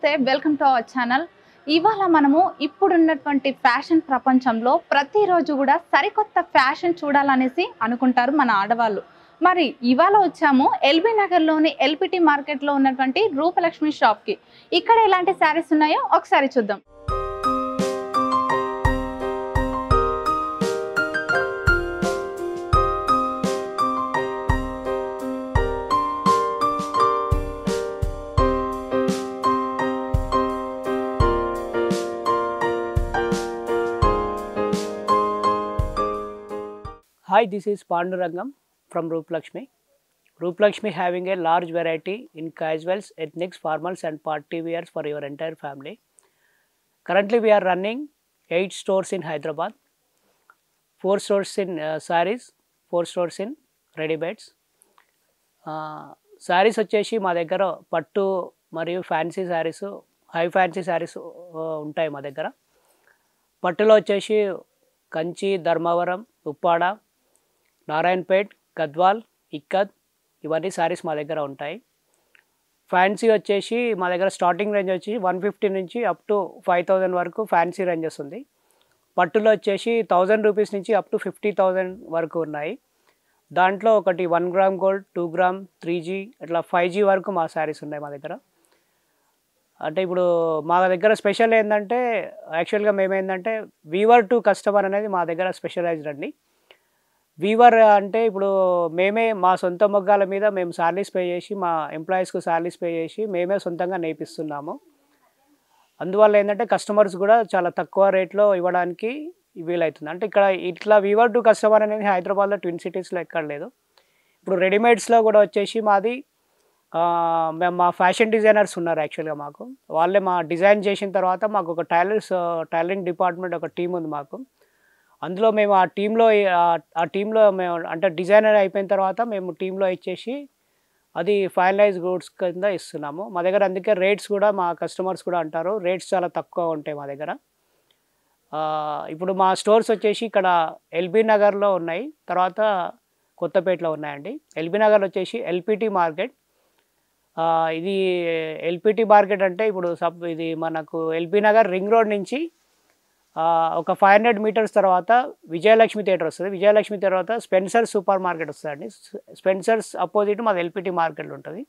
నమస్తే welcome to our channel ఇవాళ మనము ఇప్పుడున్నటువంటి ఫ్యాషన్ ప్రపంచంలో ప్రతిరోజు కూడా సరికొత్త ఫ్యాషన్ చూడాలనేసి అనుకుంటారు మన ఆడవాళ్ళు మరి ఇవాళ వచ్చాము ఎల్బీ నగర్లోని ఎల్పిటి మార్కెట్లో ఉన్నటువంటి రూపలక్ష్మి షాప్కి ఇక్కడ ఎలాంటి శారీస్ ఉన్నాయో ఒకసారి చూద్దాం Hi, this is Pandurangam from Rooplakshmi. Rooplakshmi having a large variety in casuals, ethnics, formals and party wears for your entire family. Currently we are running 8 stores in Hyderabad, 4 stores in uh, sarees, 4 stores in readymades sarees వచ్చేసి మా దగ్గర పట్టు మరియు fancy sarees high fancy sarees ఉంటాయి మా దగ్గర పట్టులో వచ్చేసి కంచి ధర్మవరం ఉప్పాడ నారాయణపేట్ గద్వాల్ ఇక్కత్ ఇవన్నీ శారీస్ మా దగ్గర ఉంటాయి ఫ్యాన్సీ వచ్చేసి మా దగ్గర స్టార్టింగ్ రేంజ్ వచ్చి వన్ ఫిఫ్టీ నుంచి అప్ టు ఫైవ్ థౌజండ్ వరకు ఫ్యాన్సీ రేంజెస్ ఉంది పట్టులో వచ్చేసి థౌజండ్ రూపీస్ నుంచి అప్ టు ఫిఫ్టీ థౌజండ్ వరకు ఉన్నాయి దాంట్లో ఒకటి one gram gold two gram three G ఇట్లా ఫైవ్ జీ వరకు మా శారీస్ ఉన్నాయి మా దగ్గర అంటే ఇప్పుడు మా దగ్గర స్పెషల్ ఏంటంటే యాక్చువల్గా మేము ఏంటంటే వీవర్ టు కస్టమర్ అనేది మా దగ్గర స్పెషలైజ్డ్ అండి వీవర్ అంటే ఇప్పుడు మేమే మా సొంత మొగ్గాల మీద మేము శాలరీస్ పే చేసి మా ఎంప్లాయీస్కు శాలరీస్ పే చేసి మేమే సొంతంగా నేర్పిస్తున్నాము అందువల్ల ఏంటంటే కస్టమర్స్ కూడా చాలా తక్కువ రేట్లో ఇవ్వడానికి వీలవుతుంది అంటే ఇక్కడ ఇట్లా వీవర్ టు కస్టమర్ అనేది హైదరాబాద్లో ట్విన్ సిటీస్లో ఎక్కడ లేదు ఇప్పుడు రెడీమేడ్స్లో కూడా వచ్చేసి మాది ఆ, మేము మా ఫ్యాషన్ డిజైనర్స్ ఉన్నారు యాక్చువల్గా మాకు వాళ్ళే మా డిజైన్ చేసిన తర్వాత మాకు ఒక టైలర్స్ టైలరింగ్ డిపార్ట్మెంట్ ఒక టీం ఉంది మాకు అందులో మేము ఆ టీంలో ఆ టీంలో మేము అంటే డిజైనర్ అయిపోయిన తర్వాత మేము టీంలో ఇచ్చేసి అది ఫైనలైజ్ గూడ్స్ కింద ఇస్తున్నాము మా దగ్గర అందుకే రేట్స్ కూడా మా కస్టమర్స్ కూడా అంటారు రేట్స్ చాలా తక్కువ ఉంటాయి మా దగ్గర ఆ, ఇప్పుడు మా స్టోర్స్ వచ్చేసి ఇక్కడ ఎల్బీ నగర్లో ఉన్నాయి తర్వాత కొత్తపేటలో ఉన్నాయండి ఎల్బీ నగర్ వచ్చేసి ఎల్పిటి మార్కెట్ ఆ, ఇది ఎల్పిటి మార్కెట్ అంటే ఇప్పుడు సబ్ ఇది మనకు ఎల్బీ నగర్ రింగ్ రోడ్ నుంచి ఆ, ఒక ఫైవ్ హండ్రెడ్ మీటర్స్ తర్వాత విజయలక్ష్మి థియేటర్ వస్తుంది విజయలక్ష్మి తర్వాత స్పెన్సర్ సూపర్ మార్కెట్ వస్తుందండి స్పెన్సర్స్ అపోజిట్ మాది ఎల్పిటి మార్కెట్ ఉంటుంది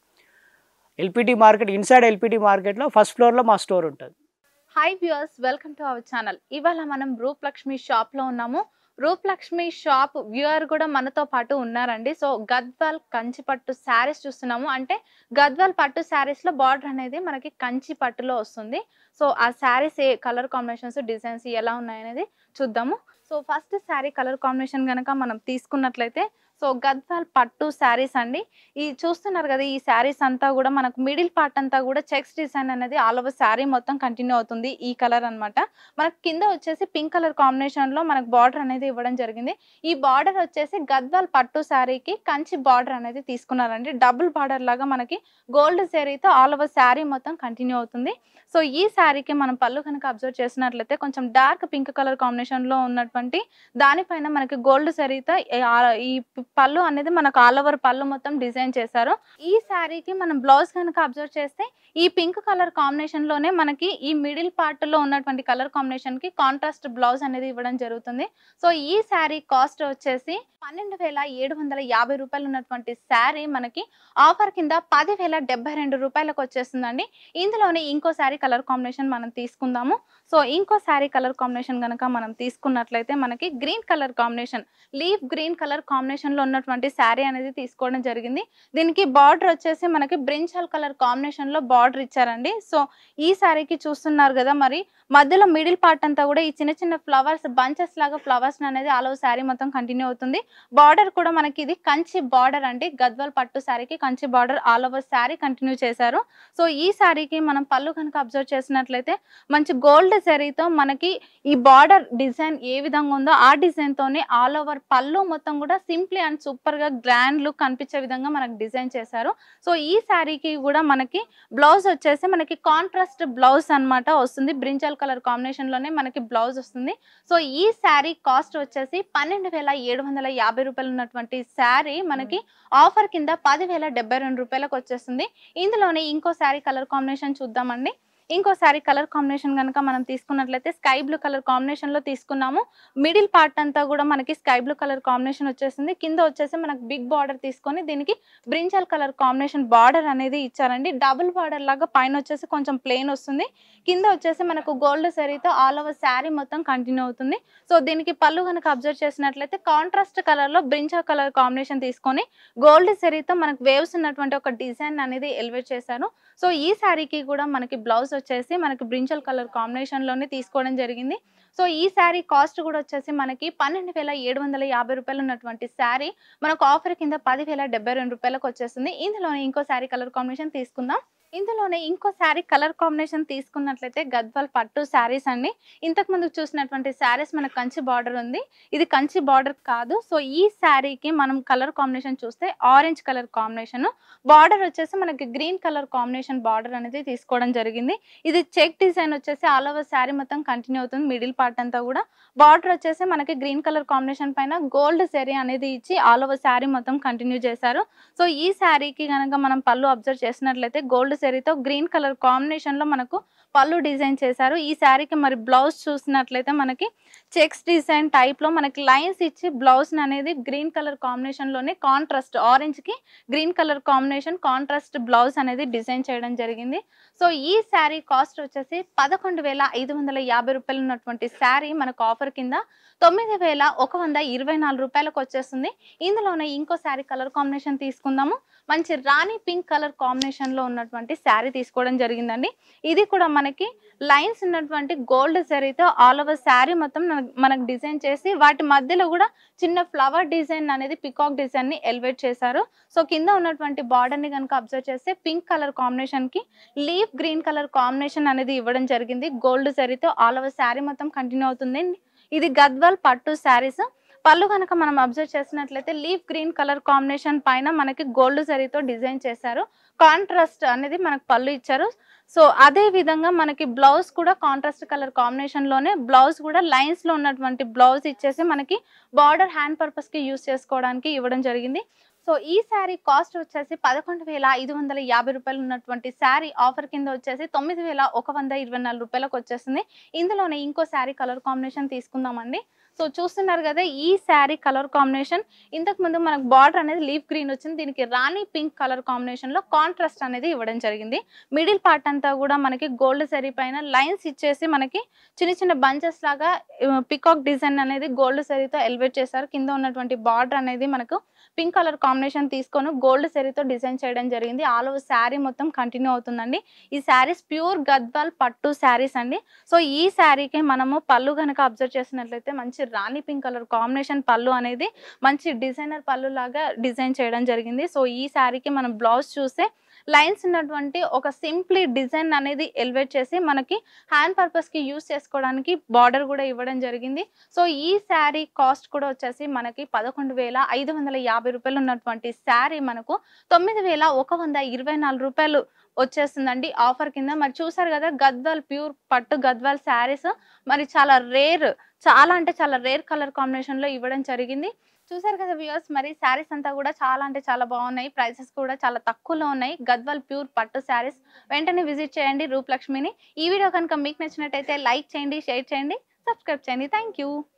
ఎల్పిటి మార్కెట్ ఇన్సైడ్ ఎల్పిటి మార్కెట్లో ఫస్ట్ ఫ్లోర్లో మా స్టోర్ ఉంటుంది hi viewers welcome to our channel ఇవాళ మనం రూపలక్ష్మి షాప్ లో ఉన్నాము రూపలక్ష్మి షాప్ వ్యూయర్ కూడా మనతో పాటు ఉన్నారండి సో గద్వాల్ కంచి పట్టు శారీస్ చూస్తున్నాము అంటే గద్వాల్ పట్టు శారీస్ లో బార్డర్ అనేది మనకి కంచి పట్టులో వస్తుంది సో ఆ శారీస్ ఏ కలర్ కాంబినేషన్స్ డిజైన్స్ ఎలా ఉన్నాయనేది చూద్దాము so first saree colour combination కనుక మనం తీసుకున్నట్లయితే సో గద్వాల్ పట్టు శారీస్ అండి ఈ చూస్తున్నారు కదా ఈ శారీస్ అంతా కూడా మనకు మిడిల్ పార్ట్ అంతా కూడా చెక్స్ డిజైన్ అనేది ఆల్ ఓవర్ శారీ మొత్తం కంటిన్యూ అవుతుంది ఈ కలర్ అన్నమాట మనకు కింద వచ్చేసి పింక్ కలర్ కాంబినేషన్ లో మనకు బార్డర్ అనేది ఇవ్వడం జరిగింది ఈ బార్డర్ వచ్చేసి గద్వాల్ పట్టు శారీకి కంచి బార్డర్ అనేది తీసుకున్నారండి డబుల్ బార్డర్ లాగా మనకి గోల్డ్ శారీతో ఆల్ ఓవర్ శారీ మొత్తం కంటిన్యూ అవుతుంది సో ఈ శారీకి మనం పళ్ళు కనుక అబ్జర్వ్ చేసినట్లయితే కొంచెం డార్క్ పింక్ కలర్ కాంబినేషన్ లో ఉన్నటువంటి దానిపైన మనకి గోల్డ్ శారీతో ఈ పళ్ళు అనేది మనకు ఆల్ ఓవర్ పళ్ళు మొత్తం డిజైన్ చేశారు ఈ శారీకి మనం బ్లౌజ్ కనుక అబ్జర్వ్ చేస్తే ఈ పింక్ కలర్ కాంబినేషన్ లోనే మనకి ఈ మిడిల్ పార్ట్ లో ఉన్నటువంటి కలర్ కాంబినేషన్ కి కాంట్రాస్ట్ బ్లౌజ్ అనేది ఇవ్వడం జరుగుతుంది సో ఈ శారీ కాస్ట్ వచ్చేసి పన్నెండు వేల ఏడు వందల యాభై రూపాయలు ఉన్నటువంటి శారీ మనకి ఆఫర్ కింద పది వేల డెబ్బై రెండు రూపాయలకు వచ్చేస్తుందండి ఇందులోనే ఇంకో శారీ కలర్ కాంబినేషన్ మనం తీసుకుందాము సో ఇంకో శారీ కలర్ కాంబినేషన్ కనుక మనం తీసుకున్నట్లయితే మనకి green colour combination leaf green colour combination లో ఉన్నటువంటి శారీ అనేది తీసుకోవడం జరిగింది దీనికి బార్డర్ వచ్చేసి మనకి బ్రింజాల్ కలర్ కాంబినేషన్ లో బార్డర్ ఇచ్చారండి సో ఈ శారీకి చూస్తున్నారు కదా మరి మధ్యలో మిడిల్ పార్ట్ అంతా కూడా ఈ చిన్న చిన్న ఫ్లవర్స్ బంచెస్ లాగా ఫ్లవర్స్ అనేది ఆల్ ఓవర్ శారీ మొత్తం కంటిన్యూ అవుతుంది బార్డర్ కూడా మనకి ఇది కంచి బార్డర్ అండి గద్వాల్ పట్టు శారీకి Kanchi border all over saree continue చేశారు సో ఈ శారీకి మనం పళ్ళు కనుక అబ్జర్వ్ చేసినట్లయితే మంచి గోల్డ్ శారీతో మనకి ఈ బార్డర్ డిజైన్ ఏ విధంగా ఉందో ఆ డిజైన్ తోనే ఆల్ ఓవర్ పళ్ళు మొత్తం కూడా సింప్లీ అండ్ సూపర్ గా గ్రాండ్ లుక్ కనిపించే విధంగా మనకు డిజైన్ చేశారు సో ఈ శారీకి కూడా మనకి బ్లౌజ్ వచ్చేసి మనకి కాంట్రాస్ట్ బ్లౌజ్ అన్నమాట వస్తుంది బ్రింజల్ కలర్ కాంబినేషన్ లోనే మనకి బ్లౌజ్ వస్తుంది సో ఈ శారీ కాస్ట్ వచ్చేసి పన్నెండు వేల ఏడు వందల యాభై రూపాయలు ఉన్నటువంటి శారీ మనకి ఆఫర్ కింద పదివేల డెబ్బై రెండు రూపాయలకు వచ్చేస్తుంది ఇందులోనే ఇంకో శారీ కలర్ కాంబినేషన్ చూద్దామండి ఇంకో శారీ కలర్ కాంబినేషన్ కనుక మనం తీసుకున్నట్లయితే స్కై బ్లూ కలర్ కాంబినేషన్ లో తీసుకున్నాము మిడిల్ పార్ట్ అంతా కూడా మనకి స్కై బ్లూ కలర్ కాంబినేషన్ వచ్చేసింది కింద వచ్చేసి మనకి బిగ్ బార్డర్ తీసుకొని దీనికి బ్రింజల్ కలర్ కాంబినేషన్ బార్డర్ అనేది ఇచ్చారండి డబుల్ బార్డర్ లాగా పైన వచ్చేసి కొంచెం ప్లెయిన్ వస్తుంది కింద వచ్చేసి మనకు గోల్డ్ శారీతో ఆల్ ఓవర్ శారీ మొత్తం కంటిన్యూ అవుతుంది సో దీనికి పళ్ళు కనుక అబ్జర్వ్ చేసినట్లయితే కాంట్రాస్ట్ కలర్ లో బ్రింజల్ కలర్ కాంబినేషన్ తీసుకొని గోల్డ్ శారీతో మనకు వేవ్స్ ఉన్నటువంటి ఒక డిజైన్ అనేది ఎలివేట్ చేశాను సో ఈ శారీకి కూడా మనకి బ్లౌజ్ వచ్చేసి మనకి బ్రింజల్ కలర్ కాంబినేషన్ లోనే తీసుకోవడం జరిగింది సో ఈ శారీ కాస్ట్ కూడా వచ్చేసి మనకి పన్నెండు వేల ఏడు వందల యాభై రూపాయలు ఉన్నటువంటి శారీ మనకు ఆఫర్ కింద పదివేల డెబ్బై రెండు రూపాయలకు వచ్చేస్తుంది ఇందులోనే ఇంకో శారీ కలర్ కాంబినేషన్ తీసుకుందాం ఇందులోనే ఇంకో శారీ కలర్ కాంబినేషన్ తీసుకున్నట్లయితే గద్వాల్ పట్టు శారీస్ అండి ఇంతకు ముందు చూసినటువంటి శారీస్ మనకు కంచి బార్డర్ ఉంది ఇది కంచి బార్డర్ కాదు సో ఈ శారీకి మనం కలర్ కాంబినేషన్ చూస్తే ఆరెంజ్ కలర్ కాంబినేషన్ బార్డర్ వచ్చేసి మనకి గ్రీన్ కలర్ కాంబినేషన్ బార్డర్ అనేది తీసుకోవడం జరిగింది ఇది చెక్ డిజైన్ వచ్చేసి ఆల్ ఓవర్ శారీ మొత్తం కంటిన్యూ అవుతుంది మిడిల్ పార్ట్ అంతా కూడా బార్డర్ వచ్చేసి మనకి గ్రీన్ కలర్ కాంబినేషన్ పైన గోల్డ్ శారీ అనేది ఇచ్చి ఆల్ ఓవర్ శారీ మొత్తం కంటిన్యూ చేశారు సో ఈ శారీకి కనుక మనం పళ్ళు అబ్జర్వ్ చేసినట్లయితే గోల్డ్ శారీతో గ్రీన్ కలర్ కాంబినేషన్ లో మనకు పళ్ళు డిజైన్ చేశారు ఈ శారీకి మరి బ్లౌజ్ చూసినట్లయితే మనకి చెక్స్ డిజైన్ టైప్ లో మనకి లైన్స్ ఇచ్చి బ్లౌజ్ అనేది గ్రీన్ కలర్ కాంబినేషన్ లోనే కాంట్రాస్ట్ ఆరెంజ్ కి green colour combination contrast blouse అనేది డిజైన్ చేయడం జరిగింది సో ఈ శారీ కాస్ట్ వచ్చేసి పదకొండు వేల ఐదు వందల యాభై రూపాయలు ఉన్నటువంటి శారీ మనకు ఆఫర్ కింద తొమ్మిది వేల ఒక వంద ఇరవై నాలుగు రూపాయలకు వచ్చేస్తుంది ఇందులోనే ఇంకో శారీ కలర్ కాంబినేషన్ తీసుకుందాము మంచి రాణి పింక్ కలర్ కాంబినేషన్ లో ఉన్నటువంటి శారీ తీసుకోవడం జరిగిందండి ఇది కూడా మనకి లైన్స్ ఉన్నటువంటి గోల్డ్ శారీతో ఆల్ ఓవర్ శారీ మొత్తం మన- మనకు డిజైన్ చేసి వాటి మధ్యలో కూడా చిన్న ఫ్లవర్ డిజైన్ అనేది పికాక్ డిజైన్ ని ఎలివేట్ చేశారు సో కింద ఉన్నటువంటి బార్డర్ ని కనుక అబ్జర్వ్ చేస్తే పింక్ కలర్ కాంబినేషన్ కి లీఫ్ గ్రీన్ కలర్ కాంబినేషన్ అనేది ఇవ్వడం జరిగింది గోల్డ్ శారీతో ఆల్ ఓవర్ శారీ మొత్తం కంటిన్యూ అవుతుంది ఇది గద్వాల్ పట్టు శారీస్ పళ్ళు కనుక మనం అబ్జర్వ్ చేసినట్లయితే లీఫ్ గ్రీన్ కలర్ కాంబినేషన్ పైన మనకి గోల్డ్ జరీతో డిజైన్ చేశారు కాంట్రాస్ట్ అనేది మనకు పళ్ళు ఇచ్చారు సో అదే విధంగా మనకి బ్లౌజ్ కూడా కాంట్రాస్ట్ కలర్ కాంబినేషన్ లోనే బ్లౌజ్ కూడా లైన్స్ లో ఉన్నటువంటి బ్లౌజ్ ఇచ్చేసి మనకి బార్డర్ హ్యాండ్ పర్పస్ కి యూస్ చేసుకోవడానికి ఇవ్వడం జరిగింది సో ఈ శారీ కాస్ట్ వచ్చేసి పదకొండు వేల ఐదు వందల యాభై రూపాయలు ఉన్నటువంటి శారీ ఆఫర్ కింద వచ్చేసి తొమ్మిది వేల ఒక వంద ఇరవై నాలుగు రూపాయలకు వచ్చేసింది ఇందులోనే ఇంకో శారీ కలర్ కాంబినేషన్ తీసుకుందామండి సో చూస్తున్నారు కదా ఈ శారీ కలర్ కాంబినేషన్ ఇంతకు ముందు మనకు బార్డర్ అనేది లీఫ్ గ్రీన్ వచ్చింది దీనికి రాణి పింక్ కలర్ కాంబినేషన్ లో కాంట్రాస్ట్ అనేది ఇవ్వడం జరిగింది మిడిల్ పార్ట్ అంతా కూడా మనకి గోల్డ్ శారీ పైన లైన్స్ ఇచ్చేసి మనకి చిన్న చిన్న బంచెస్ లాగా పికాక్ డిజైన్ అనేది గోల్డ్ శారీతో ఎలివేట్ చేశారు కింద ఉన్నటువంటి బార్డర్ అనేది మనకు పింక్ కలర్ కాంబినేషన్ తీసుకొని గోల్డ్ శారీతో డిజైన్ చేయడం జరిగింది ఆల్ ఓవర్ శారీ మొత్తం కంటిన్యూ అవుతుందండి ఈ శారీస్ ప్యూర్ గద్వాల్ పట్టు శారీస్ అండి సో ఈ శారీకి మనము పళ్ళు కనుక అబ్జర్వ్ చేసినట్లయితే మంచి రాణి పింక్ కలర్ కాంబినేషన్ పళ్ళు అనేది మంచి డిజైనర్ పళ్ళు లాగా డిజైన్ చేయడం జరిగింది సో ఈ శారీకి మనం బ్లౌజ్ చూస్తే లైన్స్ ఉన్నటువంటి ఒక సింప్లీ డిజైన్ అనేది ఎలివేట్ చేసి మనకి హ్యాండ్ పర్పస్ కి యూస్ చేసుకోవడానికి బార్డర్ కూడా ఇవ్వడం జరిగింది సో ఈ శారీ కాస్ట్ కూడా వచ్చేసి మనకి పదకొండు వేల ఐదు వందల యాభై రూపాయలు ఉన్నటువంటి శారీ మనకు తొమ్మిది వేల ఒక వంద ఇరవై నాలుగు రూపాయలు వచ్చేస్తుందండి ఆఫర్ కింద మరి చూసారు కదా గద్వాల్ ప్యూర్ పట్టు గద్వాల్ శారీస్ మరి చాలా రేర్ చాలా అంటే చాలా రేర్ కలర్ కాంబినేషన్ లో ఇవ్వడం జరిగింది చూసారు కదా వ్యూయర్స్ మరి శారీస్ అంతా కూడా చాలా అంటే చాలా బాగున్నాయి ప్రైసెస్ కూడా చాలా తక్కువలో ఉన్నాయి గద్వాల్ ప్యూర్ పట్టు శారీస్ వెంటనే విజిట్ చేయండి రూప్ లక్ష్మిని ఈ వీడియో కనుక మీకు నచ్చినట్టయితే లైక్ చేయండి షేర్ చేయండి సబ్స్క్రైబ్ చేయండి థ్యాంక్ యూ